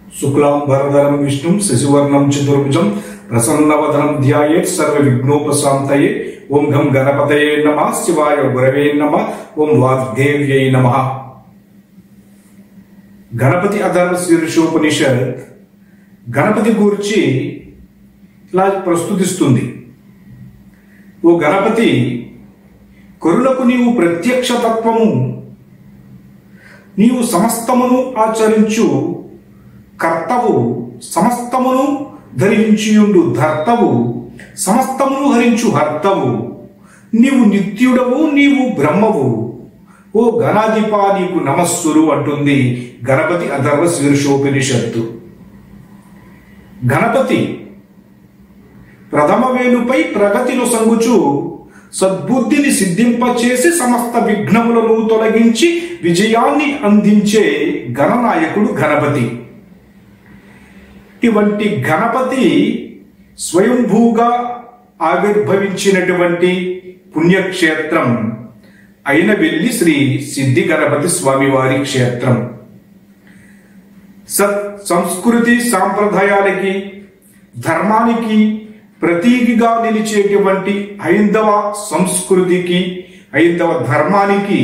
శుక్లాంబరధరం విష్ణుం శశివర్ణం చతుర్భుజం ప్రసన్నవదనం ధ్యాయేత్ సర్వ విఘ్నోపశాంతయే ఓం గం గణపతయే నమ శివాయ గురవే నమ ఓం వాగ్దేవ్యై నమ గణపతి అధర్వ శీర్షోపనిషత్ గణపతి గూర్చి ఇలా ప్రస్తుతిస్తుంది ఓ గణపతి కొరులకు నీవు ప్రత్యక్ష తత్వము నీవు సమస్తమును ఆచరించు కర్తవు సమస్తమును ధరించియుండు ధర్తవు సమస్తమును హరించు హర్తవు నీవు నిత్యుడవు నీవు బ్రహ్మవు ఓ గణాధిపా నీకు నమస్సురు అంటుంది గణపతి అధర్వ శీర్షోపనిషత్తు గణపతి ప్రథమ వేలుపై ప్రగతిలో సంగుచు సద్బుద్ధిని సిద్ధింపచేసి సమస్త విఘ్నములను తొలగించి విజయాన్ని అందించే గణనాయకుడు గణపతి ఇటువంటి గణపతి స్వయంభూగా ఆవిర్భవించినటువంటి పుణ్యక్షేత్రం అయిన వెళ్ళి శ్రీ సిద్ధి గణపతి స్వామివారి క్షేత్రం సత్ సంస్కృతి సాంప్రదాయాలకి ధర్మానికి ప్రతీకిగా నిలిచేటువంటి హైందవ సంస్కృతికి హైందవ ధర్మానికి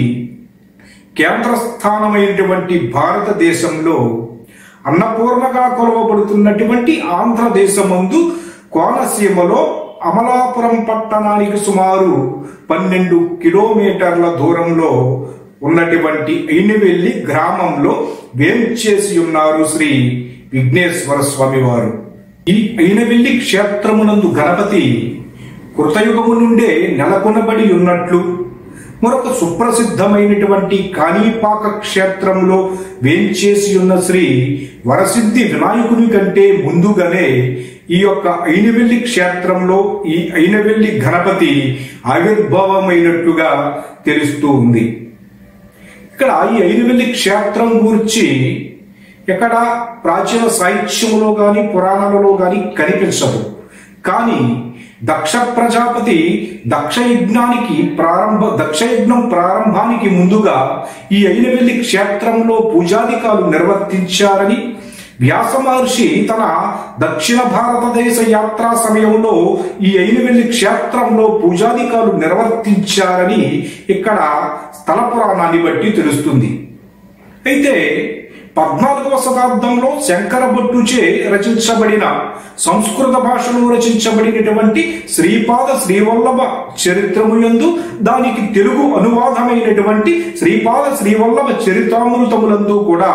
కేంద్రస్థానమైనటువంటి భారతదేశంలో అన్నపూర్ణగా కొలవబడుతున్నటువంటి ఆంధ్రదేశమందు కోనసీమలో అమలాపురం పట్టణానికి సుమారు పన్నెండు కిలోమీటర్ల దూరంలో ఉన్నటువంటి అయినవెల్లి గ్రామంలో వేంచేసి ఉన్నారు శ్రీ విఘ్నేశ్వర స్వామి వారు ఈ అయినవెల్లి క్షేత్రమునందు గణపతి కృతయుగము నుండే నెలకొనబడి ఉన్నట్లు మరొక సుప్రసిద్ధమైనటువంటి కాణిపాక క్షేత్రంలో వేంచేసి ఉన్న శ్రీ వరసిద్ధి వినాయకుని కంటే ముందుగానే ఈ యొక్క అయినవెల్లి క్షేత్రంలో ఈ అయినవెల్లి గణపతి ఆవిర్భావమైనట్లుగా తెలుస్తూ ఉంది ఇక్కడ ఈ అయినవెల్లి క్షేత్రం గురించి ఎక్కడ ప్రాచీన సాహిత్యములో గాని పురాణాలలో గాని కనిపించదు కానీ దక్ష ప్రజాపతి దక్ష యజ్ఞానికి ప్రారంభ దక్ష యజ్ఞం ప్రారంభానికి ముందుగా ఈ అయినవెల్లి క్షేత్రంలో పూజాధికాలు నిర్వర్తించారని వ్యాస మహర్షి తన దక్షిణ భారతదేశ యాత్రా సమయంలో ఈ అయినవెల్లి క్షేత్రంలో పూజాధికాలు నిర్వర్తించారని ఇక్కడ స్థల పురాణాన్ని బట్టి తెలుస్తుంది అయితే పద్నాలుగవ శతాబ్దంలో శంకర భట్టుచే రచించబడిన సంస్కృత భాషలో రచించబడినటువంటి శ్రీపాద శ్రీవల్లభ చరిత్రము యందు దానికి తెలుగు అనువాదమైనటువంటి శ్రీపాద శ్రీవల్లభ చరితామృతములందు కూడా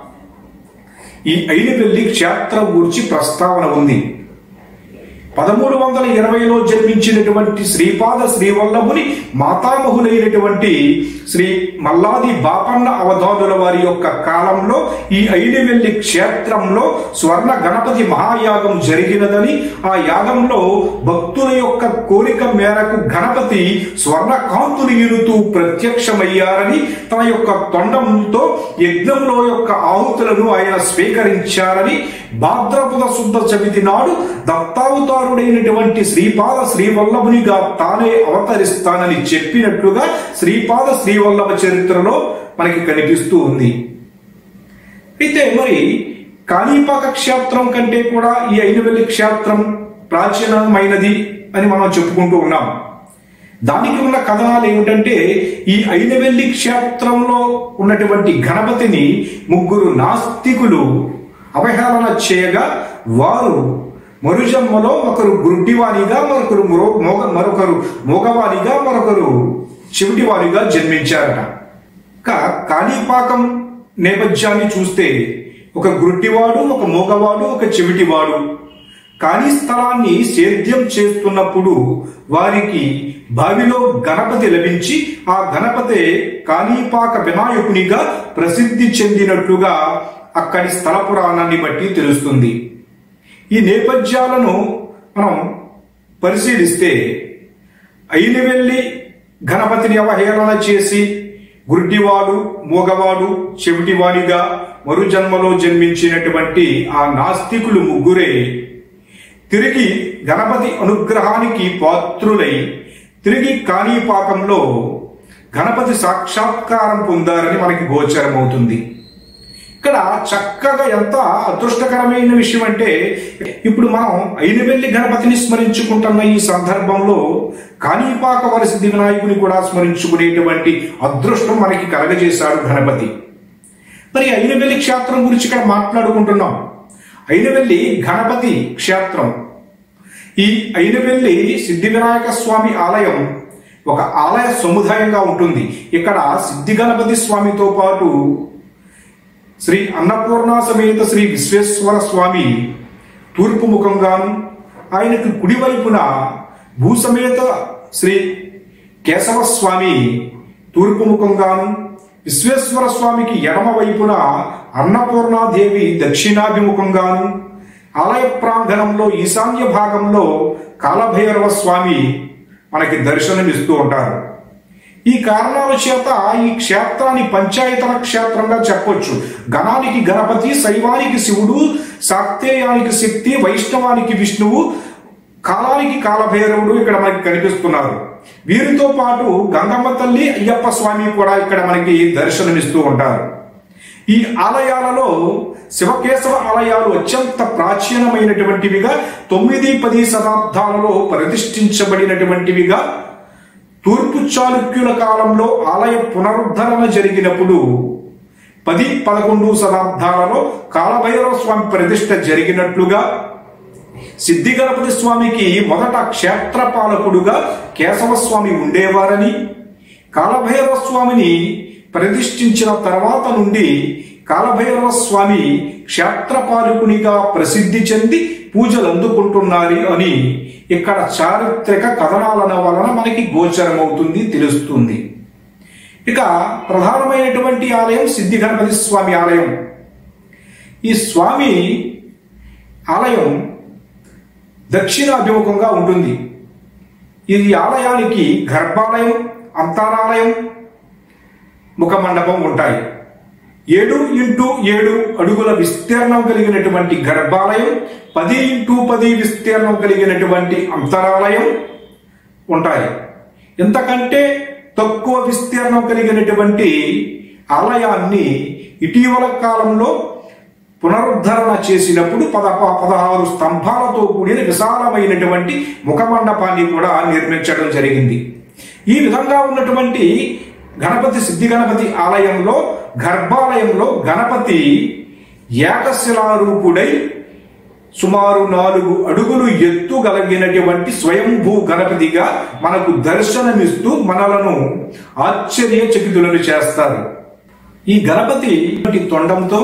ఈ అయినవెల్లి క్షేత్రం గురించి ప్రస్తావన ఉంది పదమూడు వందల ఇరవైలో జన్మించినటువంటి శ్రీపాద శ్రీవల్లభుని మాతామహులైనటువంటి శ్రీ మల్లాది బాపన్న అవధానుల వారి యొక్క కాలంలో ఈ ఐడివెల్లి క్షేత్రంలో స్వర్ణ గణపతి మహాయాగం జరిగినదని ఆ యాగంలో భక్తుల యొక్క కోరిక మేరకు గణపతి స్వర్ణ కాంతులు ఇరుతూ ప్రత్యక్షమయ్యారని తన యొక్క తొండంతో యజ్ఞంలో యొక్క ఆహుతులను ఆయన స్వీకరించారని భాద్రపద శుద్ధ చవితి నాడు దత్తావతారుడైనటువంటి శ్రీపాద శ్రీవల్లభునిగా తానే అవతరిస్తానని చెప్పినట్లుగా శ్రీపాద శ్రీవల్లభ చరిత్రలో మనకి కనిపిస్తూ ఉంది అయితే మరి కాణిపాక క్షేత్రం కంటే కూడా ఈ ఐనవెల్లి క్షేత్రం ప్రాచీనమైనది అని మనం చెప్పుకుంటూ ఉన్నాం దానికి ఉన్న కథనాలు ఏమిటంటే ఈ ఐనవెల్లి క్షేత్రంలో ఉన్నటువంటి గణపతిని ముగ్గురు నాస్తికులు అవహేళన చేయగా వారు మరుజన్మలో ఒకరు గుడ్డివానిగా మరొకరు మొరో- మోగ మరొకరు మోగవానిగా మరొకరు చెవిటివానిగా జన్మించారట ఇంకా కాణిపాకం నేపథ్యాన్ని చూస్తే ఒక గుడ్డివాడు ఒక మోగవాడు ఒక చెవిటివాడు కాని స్థలాన్ని సేద్యం చేస్తున్నప్పుడు వారికి బావిలో గణపతి లభించి ఆ గణపతే కాణిపాక వినాయకునిగా ప్రసిద్ధి చెందినట్లుగా అక్కడి స్థల పురాణాన్ని బట్టి తెలుస్తుంది ఈ నేపథ్యాలను మనం పరిశీలిస్తే అయినవెల్లి గణపతిని అవహేళన చేసి గుడ్డివాడు మూగవాడు చెవిటివాడిగా మరుజన్మలో జన్మించినటువంటి ఆ నాస్తికులు ముగ్గురే తిరిగి గణపతి అనుగ్రహానికి పాత్రులై తిరిగి కాణిపాకంలో గణపతి సాక్షాత్కారం పొందారని మనకి గోచరమవుతుంది ఇక్కడ చక్కగా ఎంత అదృష్టకరమైన విషయం అంటే ఇప్పుడు మనం అయినవెల్లి గణపతిని స్మరించుకుంటున్న ఈ సందర్భంలో కాణిపాక వరసిద్ధి వినాయకుని కూడా స్మరించుకునేటువంటి అదృష్టం మనకి కలగజేశాడు గణపతి మరి అయినవెల్లి క్షేత్రం గురించి ఇక్కడ మాట్లాడుకుంటున్నాం అయినవెల్లి గణపతి క్షేత్రం ఈ అయినవెల్లి సిద్ధి వినాయక స్వామి ఆలయం ఒక ఆలయ సముదాయంగా ఉంటుంది ఇక్కడ సిద్ధి గణపతి స్వామితో పాటు శ్రీ అన్నపూర్ణ సమేత శ్రీ విశ్వేశ్వర స్వామి తూర్పు ముఖంగాను ఆయనకు కుడివైపున భూసమేత శ్రీ కేశవ స్వామి తూర్పు ముఖంగాను విశ్వేశ్వర స్వామికి ఎడమ వైపున అన్నపూర్ణాదేవి దక్షిణాభిముఖంగాను ఆలయ ప్రాంగణంలో ఈశాన్య భాగంలో కాలభైరవ స్వామి మనకి దర్శనమిస్తూ ఉంటారు ఈ కారణాల చేత ఈ క్షేత్రాన్ని పంచాయతన క్షేత్రంగా చెప్పొచ్చు గణానికి గణపతి శైవానికి శివుడు శాక్తేయానికి శక్తి వైష్ణవానికి విష్ణువు కాలానికి కాలభైరవుడు ఇక్కడ మనకి కనిపిస్తున్నారు వీరితో పాటు గంగమ్మ తల్లి అయ్యప్ప స్వామి కూడా ఇక్కడ మనకి దర్శనమిస్తూ ఉంటారు ఈ ఆలయాలలో శివకేశవ ఆలయాలు అత్యంత ప్రాచీనమైనటువంటివిగా తొమ్మిది పది శతాబ్దాలలో ప్రతిష్ఠించబడినటువంటివిగా తూర్పు చాళుక్యుల కాలంలో ఆలయ పునరుద్ధరణ జరిగినప్పుడు పది పదకొండు శతాబ్దాలలో కాలభైరవ స్వామి ప్రతిష్ఠ జరిగినట్లుగా సిద్ధి గణపతి స్వామికి మొదట క్షేత్రపాలకుడుగా కేశవ స్వామి ఉండేవారని కాలభైరవ స్వామిని ప్రతిష్ఠించిన తర్వాత నుండి కాలభైరవ స్వామి క్షేత్రపాలకునిగా ప్రసిద్ధి చెంది పూజలు అందుకుంటున్నారు అని ఇక్కడ చారిత్రక కథనాల వలన మనకి గోచరమవుతుంది తెలుస్తుంది ఇక ప్రధానమైనటువంటి ఆలయం సిద్ధి గణపతి స్వామి ఆలయం ఈ స్వామి ఆలయం దక్షిణాభిముఖంగా ఉంటుంది ఈ ఆలయానికి గర్భాలయం అంతరాలయం ముఖమండపం ఉంటాయి ఏడు ఇంటూ ఏడు అడుగుల విస్తీర్ణం కలిగినటువంటి గర్భాలయం పది ఇంటూ పది విస్తీర్ణం కలిగినటువంటి అంతరాలయం ఉంటాయి ఇంతకంటే తక్కువ విస్తీర్ణం కలిగినటువంటి ఆలయాన్ని ఇటీవల కాలంలో పునరుద్ధరణ చేసినప్పుడు పద పదహారు స్తంభాలతో కూడిన విశాలమైనటువంటి ముఖమండపాన్ని కూడా నిర్మించడం జరిగింది ఈ విధంగా ఉన్నటువంటి గణపతి సిద్ధి గణపతి ఆలయంలో గర్భాలయంలో గణపతి ఏకశిలారూపుడై సుమారు నాలుగు అడుగులు ఎత్తు కలిగినటువంటి స్వయంభూ గణపతిగా మనకు దర్శనమిస్తూ మనలను ఆశ్చర్యచకితులను చేస్తారు ఈ గణపతి తొండంతో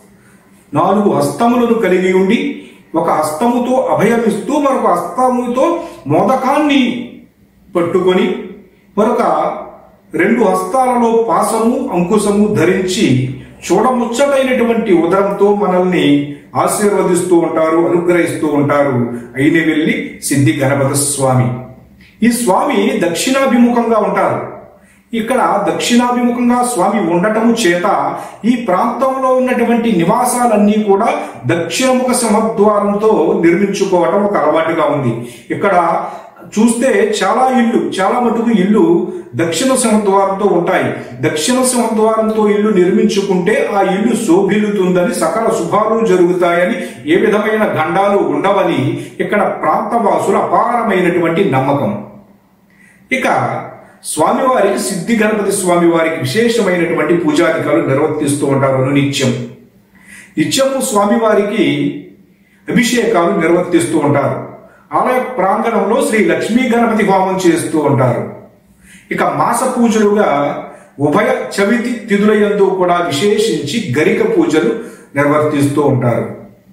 నాలుగు హస్తములను కలిగి ఉండి ఒక హస్తముతో అభయమిస్తూ మరొక హస్తముతో మోదకాన్ని పట్టుకొని మరొక రెండు హస్తాలలో పాసము అంకుశము ధరించి చూడముచ్చటైనటువంటి ఉదరంతో మనల్ని ఆశీర్వదిస్తూ ఉంటారు అనుగ్రహిస్తూ ఉంటారు అయిన వెళ్ళి సిద్ధి గణపతి స్వామి ఈ స్వామి దక్షిణాభిముఖంగా ఉంటారు ఇక్కడ దక్షిణాభిముఖంగా స్వామి ఉండటము చేత ఈ ప్రాంతంలో ఉన్నటువంటి నివాసాలన్నీ కూడా దక్షిణముఖ సింహద్వారంతో నిర్మించుకోవటం ఒక అలవాటుగా ఉంది ఇక్కడ చూస్తే చాలా ఇల్లు చాలా మటుకు ఇల్లు దక్షిణ సింహద్వారంతో ఉంటాయి దక్షిణ సింహద్వారంతో ఇల్లు నిర్మించుకుంటే ఆ ఇల్లు శోభిల్లుతుందని సకల శుభాలు జరుగుతాయని ఏ విధమైన గండాలు ఉండవని ఇక్కడ ప్రాంతవాసుల అపారమైనటువంటి నమ్మకం ఇక స్వామివారికి సిద్ధి గణపతి స్వామి వారికి విశేషమైనటువంటి పూజాధికారులు నిర్వర్తిస్తూ ఉంటారు నిత్యం నిత్యము స్వామివారికి అభిషేకాలు నిర్వర్తిస్తూ ఉంటారు ఆలయ ప్రాంగణంలో శ్రీ లక్ష్మీ గణపతి హోమం చేస్తూ ఉంటారు ఇక మాస పూజలుగా ఉభయ చవితి తిథులయందు కూడా విశేషించి గరిక పూజలు నిర్వర్తిస్తూ ఉంటారు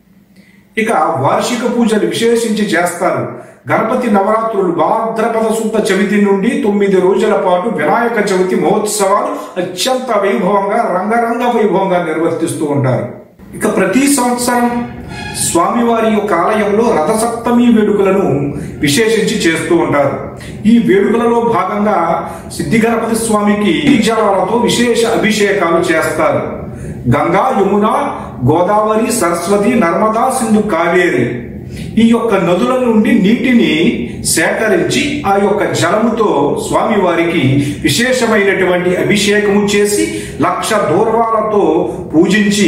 ఇక వార్షిక పూజలు విశేషించి చేస్తారు గణపతి నవరాత్రులు భాద్రపద శుద్ధ చవితి నుండి తొమ్మిది రోజుల పాటు వినాయక చవితి మహోత్సవాలు అత్యంత వైభవంగా రంగరంగ వైభవంగా నిర్వర్తిస్తూ ఉంటారు ఇక ప్రతి సంవత్సరం స్వామివారి యొక్క ఆలయంలో రథసప్తమి వేడుకలను విశేషించి చేస్తూ ఉంటారు ఈ వేడుకలలో భాగంగా సిద్ధి గణపతి స్వామికి ఈ జలాలతో విశేష అభిషేకాలు చేస్తారు గంగా యమున గోదావరి సరస్వతి నర్మదా సింధు కావేరి ఈ యొక్క నదుల నుండి నీటిని సేకరించి ఆ యొక్క జలముతో స్వామివారికి విశేషమైనటువంటి అభిషేకము చేసి లక్ష దూర్వాలతో పూజించి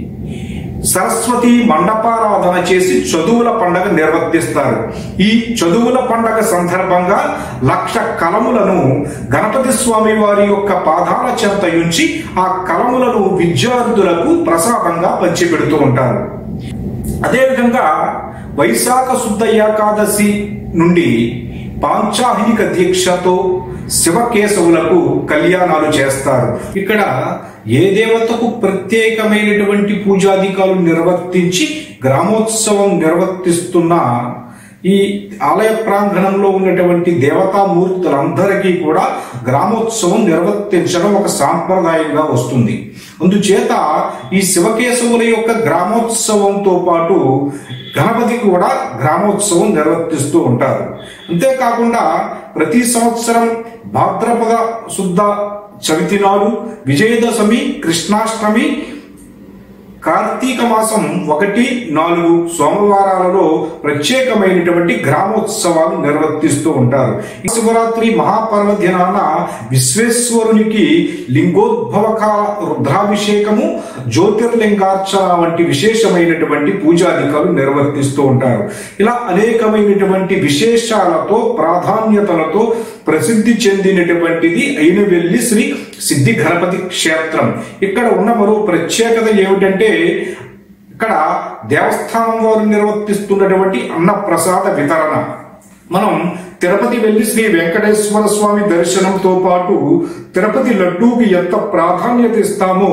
సరస్వతి మండపారాధన చేసి చదువుల పండగ నిర్వర్తిస్తారు ఈ చదువుల పండగ సందర్భంగా లక్ష కలములను గణపతి స్వామి వారి యొక్క పాదాల చెంత ఉంచి ఆ కలములను విద్యార్థులకు ప్రసాదంగా పంచిపెడుతూ ఉంటారు అదేవిధంగా వైశాఖ శుద్ధ ఏకాదశి నుండి పాంచాహినిక దీక్షతో శివకేశవులకు కళ్యాణాలు చేస్తారు ఇక్కడ ఏ దేవతకు ప్రత్యేకమైనటువంటి పూజాధికారులు నిర్వర్తించి గ్రామోత్సవం నిర్వర్తిస్తున్న ఈ ఆలయ ప్రాంగణంలో ఉన్నటువంటి దేవతామూర్తులందరికీ కూడా గ్రామోత్సవం నిర్వర్తించడం ఒక సాంప్రదాయంగా వస్తుంది అందుచేత ఈ శివకేశవుల యొక్క గ్రామోత్సవంతో పాటు గణపతి కూడా గ్రామోత్సవం నిర్వర్తిస్తూ ఉంటారు అంతేకాకుండా ప్రతి సంవత్సరం భాద్రపద శుద్ధ చవితి నాడు విజయదశమి కృష్ణాష్టమి కార్తీక మాసం ఒకటి నాలుగు సోమవారాలలో ప్రత్యేకమైనటువంటి గ్రామోత్సవాలు నిర్వర్తిస్తూ ఉంటారు ఈ శివరాత్రి మహాపర్వదినాన విశ్వేశ్వరునికి లింగోద్భవకాల రుద్రాభిషేకము జ్యోతిర్లింగార్చన వంటి విశేషమైనటువంటి పూజాధికారులు నిర్వర్తిస్తూ ఉంటారు ఇలా అనేకమైనటువంటి విశేషాలతో ప్రాధాన్యతలతో ప్రసిద్ధి చెందినటువంటిది అయినవెల్లి శ్రీ సిద్ధి గణపతి క్షేత్రం ఇక్కడ ఉన్న మరో ప్రత్యేకత ఏమిటంటే ఇక్కడ దేవస్థానం వారు నిర్వర్తిస్తున్నటువంటి అన్నప్రసాద వితరణ మనం తిరుపతి వెళ్లి శ్రీ వెంకటేశ్వర స్వామి దర్శనంతో పాటు తిరుపతి లడ్డూకి ఎంత ప్రాధాన్యత ఇస్తామో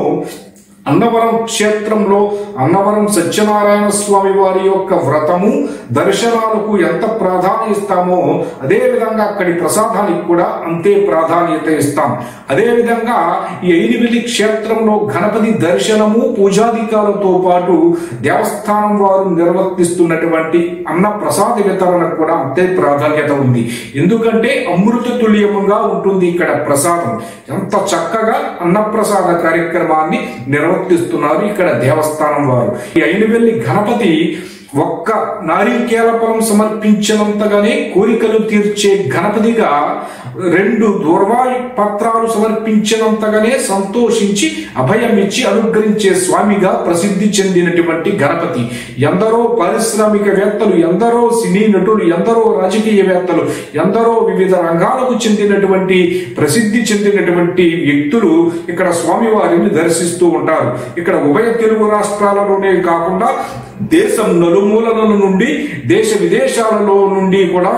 అన్నవరం క్షేత్రంలో అన్నవరం సత్యనారాయణ స్వామి వారి యొక్క వ్రతము దర్శనాలకు ఎంత ప్రాధాన్యత ఇస్తామో అదే విధంగా అక్కడి ప్రసాదానికి కూడా అంతే ప్రాధాన్యత ఇస్తాం అదే విధంగా ఈ ఐనివెల్లి క్షేత్రంలో గణపతి దర్శనము పూజాధికారులతో పాటు దేవస్థానం వారు నిర్వర్తిస్తున్నటువంటి అన్న ప్రసాద వితరణకు కూడా అంతే ప్రాధాన్యత ఉంది ఎందుకంటే అమృత తుల్యముగా ఉంటుంది ఇక్కడ ప్రసాదం ఎంత చక్కగా అన్నప్రసాద కార్యక్రమాన్ని నిర్వర్తిస్తున్నారు ఇక్కడ దేవస్థానం వారు ఈ ఐనవెల్లి గణపతి ఒక్క నారికేల ఫలం సమర్పించినంతగానే కోరికలు తీర్చే గణపతిగా రెండు దూర్వాయు పత్రాలు సమర్పించినంతగానే సంతోషించి అభయమిచ్చి అనుగ్రహించే స్వామిగా ప్రసిద్ధి చెందినటువంటి గణపతి ఎందరో పారిశ్రామికవేత్తలు ఎందరో సినీ నటులు ఎందరో రాజకీయవేత్తలు ఎందరో వివిధ రంగాలకు చెందినటువంటి ప్రసిద్ధి చెందినటువంటి వ్యక్తులు ఇక్కడ స్వామివారిని దర్శిస్తూ ఉంటారు ఇక్కడ ఉభయ తెలుగు రాష్ట్రాలలోనే కాకుండా దేశం నలుమూలల నుండి దేశ విదేశాలలో నుండి కూడా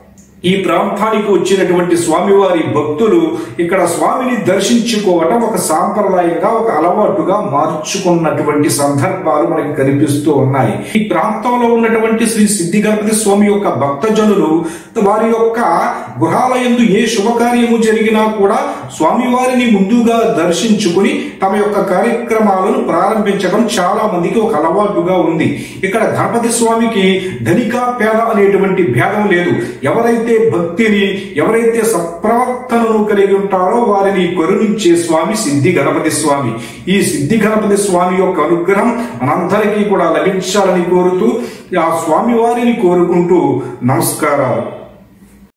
ఈ ప్రాంతానికి వచ్చినటువంటి స్వామివారి భక్తులు ఇక్కడ స్వామిని దర్శించుకోవటం ఒక సాంప్రదాయంగా ఒక అలవాటుగా మార్చుకున్నటువంటి సందర్భాలు మనకి కనిపిస్తూ ఉన్నాయి ఈ ప్రాంతంలో ఉన్నటువంటి శ్రీ సిద్ధి గణపతి స్వామి యొక్క భక్తజనులు వారి యొక్క గృహాలయందు ఏ శుభకార్యము జరిగినా కూడా స్వామివారిని ముందుగా దర్శించుకుని తమ యొక్క కార్యక్రమాలను ప్రారంభించడం చాలా మందికి ఒక అలవాటుగా ఉంది ఇక్కడ గణపతి స్వామికి ధనిక పేద అనేటువంటి భేదం లేదు ఎవరైతే భక్తిని ఎవరైతే సత్ప్రవర్తనను కలిగి ఉంటారో వారిని కరుణించే స్వామి సిద్ధి గణపతి స్వామి ఈ సిద్ధి గణపతి స్వామి యొక్క అనుగ్రహం మనందరికీ కూడా లభించాలని కోరుతూ ఆ స్వామి వారిని కోరుకుంటూ నమస్కారాలు